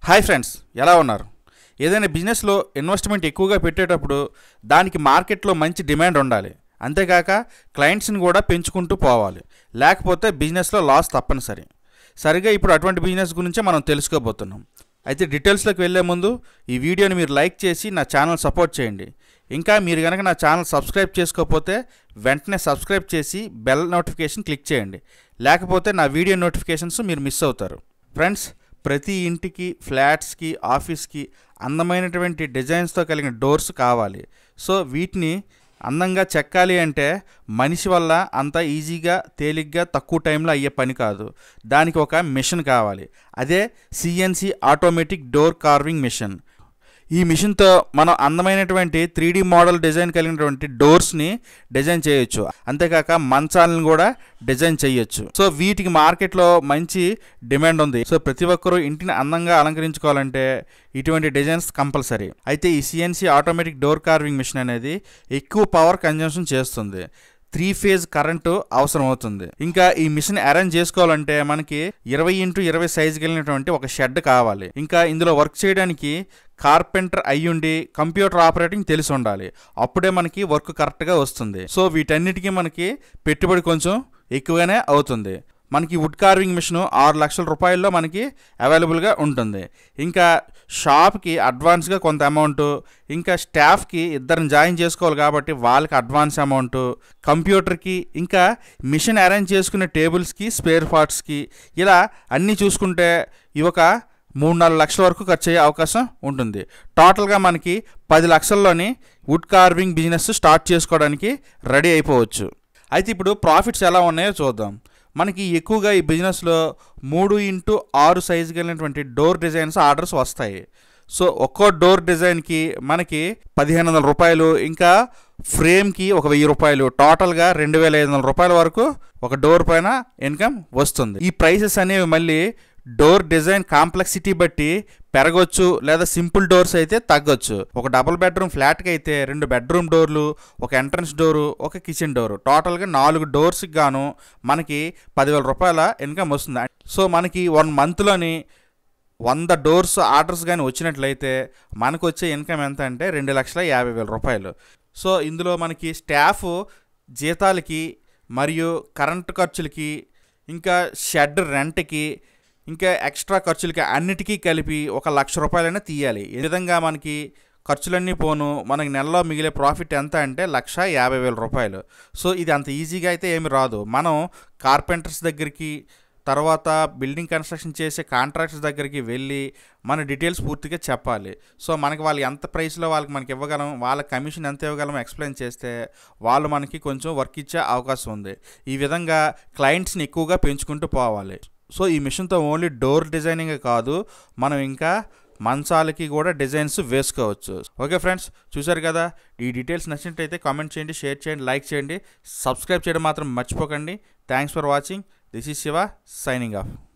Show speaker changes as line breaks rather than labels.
hi friends ఎలా ఉన్నారు ఏదైనా బిజినెస్లో ఇన్వెస్ట్మెంట్ ఎక్కువగా పెట్టేటప్పుడు దానికి మార్కెట్లో మంచి డిమాండ్ ఉండాలి అంతేకాక క్లయింట్స్ని కూడా పెంచుకుంటూ పోవాలి లేకపోతే బిజినెస్లో లాస్ తప్పనిసరి సరిగా ఇప్పుడు అటువంటి బిజినెస్ గురించే మనం తెలుసుకోబోతున్నాం అయితే డీటెయిల్స్లోకి వెళ్ళే ముందు ఈ వీడియోని మీరు లైక్ చేసి నా ఛానల్ సపోర్ట్ చేయండి ఇంకా మీరు కనుక నా ఛానల్ సబ్స్క్రైబ్ చేసుకోకపోతే వెంటనే సబ్స్క్రైబ్ చేసి బెల్ నోటిఫికేషన్ క్లిక్ చేయండి లేకపోతే నా వీడియో నోటిఫికేషన్స్ మీరు మిస్ అవుతారు ఫ్రెండ్స్ ప్రతి ఇంటికి ఫ్లాట్స్కి ఆఫీస్కి అందమైనటువంటి డిజైన్స్తో కలిగిన డోర్స్ కావాలి సో వీటిని అందంగా చెక్కాలి అంటే మనిషి వల్ల అంత ఈజీగా తేలిగ్గా తక్కువ టైంలో అయ్యే పని కాదు దానికి ఒక మిషన్ కావాలి అదే CNC automatic door carving machine ఈ మిషన్తో మనం అందమైనటువంటి త్రీ మోడల్ డిజైన్ కలిగినటువంటి డోర్స్ని డిజైన్ చేయొచ్చు అంతేకాక మంచాలను కూడా డిజైన్ చేయొచ్చు సో వీటికి మార్కెట్లో మంచి డిమాండ్ ఉంది సో ప్రతి ఒక్కరూ ఇంటిని అందంగా అలంకరించుకోవాలంటే ఇటువంటి డిజైన్స్ కంపల్సరీ అయితే ఈ CNC automatic door carving machine అనేది ఎక్కువ పవర్ కన్జంప్షన్ చేస్తుంది త్రీ ఫేజ్ కరెంటు అవసరం అవుతుంది ఇంకా ఈ మిషన్ అరేంజ్ చేసుకోవాలంటే మనకి ఇరవై ఇంటూ ఇరవై సైజు కలిగినటువంటి ఒక షెడ్ కావాలి ఇంకా ఇందులో వర్క్ చేయడానికి కార్పెంటర్ అయ్యుండి కంప్యూటర్ ఆపరేటింగ్ తెలిసి ఉండాలి అప్పుడే మనకి వర్క్ కరెక్ట్గా వస్తుంది సో వీటన్నిటికీ మనకి పెట్టుబడి కొంచెం ఎక్కువగానే అవుతుంది మనకి వుడ్ కార్వింగ్ మిషన్ ఆరు లక్షల రూపాయల్లో మనకి అవైలబుల్గా ఉంటుంది ఇంకా షాప్కి అడ్వాన్స్గా కొంత అమౌంట్ ఇంకా స్టాఫ్కి ఇద్దరిని జాయిన్ చేసుకోవాలి కాబట్టి వాళ్ళకి అడ్వాన్స్ అమౌంట్ కంప్యూటర్కి ఇంకా మిషన్ అరేంజ్ చేసుకునే టేబుల్స్కి స్పేర్ పార్ట్స్కి ఇలా అన్నీ చూసుకుంటే ఈ ఒక మూడు నాలుగు లక్షల వరకు ఖర్చు అయ్యే అవకాశం ఉంటుంది టోటల్గా మనకి పది లక్షల్లోని వుడ్ కార్వింగ్ బిజినెస్ స్టార్ట్ చేసుకోవడానికి రెడీ అయిపోవచ్చు అయితే ఇప్పుడు ప్రాఫిట్స్ ఎలా ఉన్నాయో చూద్దాం మనకి ఎక్కువగా ఈ బిజినెస్లో మూడు ఇంటూ ఆరు సైజు కలిగినటువంటి డోర్ డిజైన్స్ ఆర్డర్స్ వస్తాయి సో ఒక్కో డోర్ డిజైన్కి మనకి పదిహేను వందల రూపాయలు ఇంకా ఫ్రేమ్కి ఒక వెయ్యి రూపాయలు టోటల్గా రెండు వేల ఐదు వందల రూపాయల వరకు ఒక డోర్ పైన ఇన్కమ్ వస్తుంది ఈ ప్రైసెస్ అనేవి మళ్ళీ డోర్ డిజైన్ కాంప్లెక్సిటీ బట్టి పెరగొచ్చు లేదా సింపుల్ డోర్స్ అయితే తగ్గొచ్చు ఒక డబుల్ బెడ్రూమ్ ఫ్లాట్కి అయితే రెండు బెడ్రూమ్ డోర్లు ఒక ఎంట్రన్స్ డోరు ఒక కిచెన్ డోరు టోటల్గా నాలుగు డోర్స్కి గాను మనకి పదివేల రూపాయల ఇన్కమ్ వస్తుంది సో మనకి వన్ మంత్లోని వంద డోర్స్ ఆర్డర్స్ కానీ వచ్చినట్లయితే మనకు వచ్చే ఇన్కమ్ ఎంత అంటే రెండు లక్షల యాభై వేల రూపాయలు సో ఇందులో మనకి స్టాఫ్ జీతాలకి మరియు కరెంటు ఖర్చులకి ఇంకా షెడ్ రెంట్కి ఇంకా ఎక్స్ట్రా ఖర్చులకి అన్నిటికీ కలిపి ఒక లక్ష రూపాయలైనా తీయాలి ఈ విధంగా మనకి ఖర్చులన్నీ పోను మనకి నెలలో మిగిలే ప్రాఫిట్ ఎంత అంటే లక్ష యాభై వేల రూపాయలు సో ఇది అంత ఈజీగా అయితే ఏమి రాదు మనం కార్పెంటర్స్ దగ్గరికి తర్వాత బిల్డింగ్ కన్స్ట్రక్షన్ చేసే కాంట్రాక్టర్స్ దగ్గరికి వెళ్ళి మన డీటెయిల్స్ పూర్తిగా చెప్పాలి సో మనకి వాళ్ళు ఎంత ప్రైస్లో వాళ్ళకి మనకి ఇవ్వగలం వాళ్ళ కమిషన్ ఎంత ఇవ్వగలం ఎక్స్ప్లెయిన్ చేస్తే వాళ్ళు మనకి కొంచెం వర్క్ ఇచ్చే అవకాశం ఉంది ఈ విధంగా క్లయింట్స్ని ఎక్కువగా పెంచుకుంటూ పోవాలి సో ఈ మిషన్తో ఓన్లీ డోర్ డిజైనింగ్ కాదు మనం ఇంకా మంచాలకి కూడా డిజైన్స్ వేసుకోవచ్చు ఓకే ఫ్రెండ్స్ చూసారు కదా ఈ డీటెయిల్స్ నచ్చినట్టయితే కామెంట్ చేయండి షేర్ చేయండి లైక్ చేయండి సబ్స్క్రైబ్ చేయడం మాత్రం మర్చిపోకండి thanks for watching this is Shiva signing of